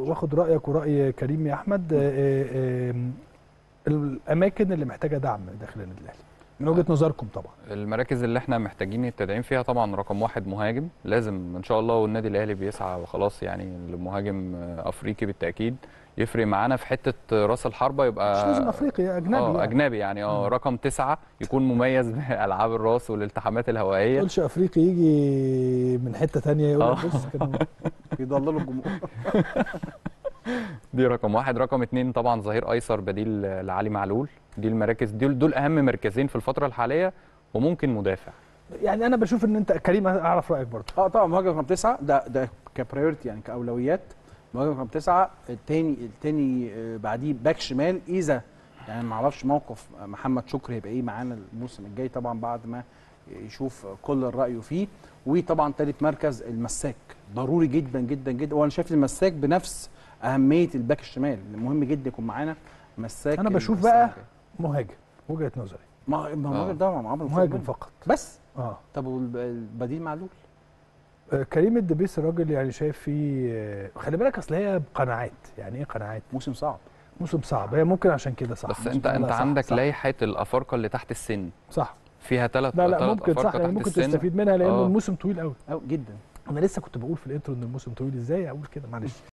واخد رايك وراي كريم يا احمد آه، آه، آم، الاماكن اللي محتاجه دعم داخل النادي الاهلي من وجهه نظركم طبعا المراكز اللي احنا محتاجين التدعيم فيها طبعا رقم واحد مهاجم لازم ان شاء الله والنادي الاهلي بيسعى وخلاص يعني لمهاجم آه، افريقي بالتاكيد يفرق معانا في حته راس الحربه يبقى مش لازم افريقي اجنبي اه يعني. اجنبي يعني اه مم. رقم تسعة يكون مميز بالعاب الراس والالتحامات ما الهوائيه تقولش افريقي يجي من حته تانية يقول لك آه. بص كان بيضللوا الجمهور دي رقم واحد رقم اتنين طبعا ظهير ايسر بديل لعلي معلول دي المراكز دول دول اهم مركزين في الفتره الحاليه وممكن مدافع يعني انا بشوف ان انت كريم اعرف رايك برضه اه طبعا مهاجم رقم تسعه ده ده كبرايورتي يعني كاولويات مهاجم رقم تسعه التاني التاني آه، بعديه باك شمال اذا يعني ما اعرفش موقف محمد شكري هيبقى ايه معانا الموسم الجاي طبعا بعد ما يشوف كل الراي فيه وطبعا تالت مركز المساك ضروري جدا جدا جدا وانا شايف المساك بنفس اهميه الباك الشمال مهم جدا يكون معانا مساك أنا بشوف المساك بقى الجاي. مهاجم وجهه نظري ما ما آه. المهاجم ده مع عمرو مهاجم فقط بس اه طب والبديل معلول آه، كريم الدبيس الراجل يعني شايف فيه آه، خلي بالك اصل هي بقناعات يعني ايه قناعات موسم صعب موسم صعب هي ممكن عشان كده صح بس موسم انت لا، انت صح، عندك صح. لائحه الافارقه اللي تحت السن صح فيها ثلاث لا لا ممكن صح يعني ممكن تستفيد منها لانه آه. الموسم طويل قوي أو جدا انا لسه كنت بقول في الانترو ان الموسم طويل ازاي اقول كده معلش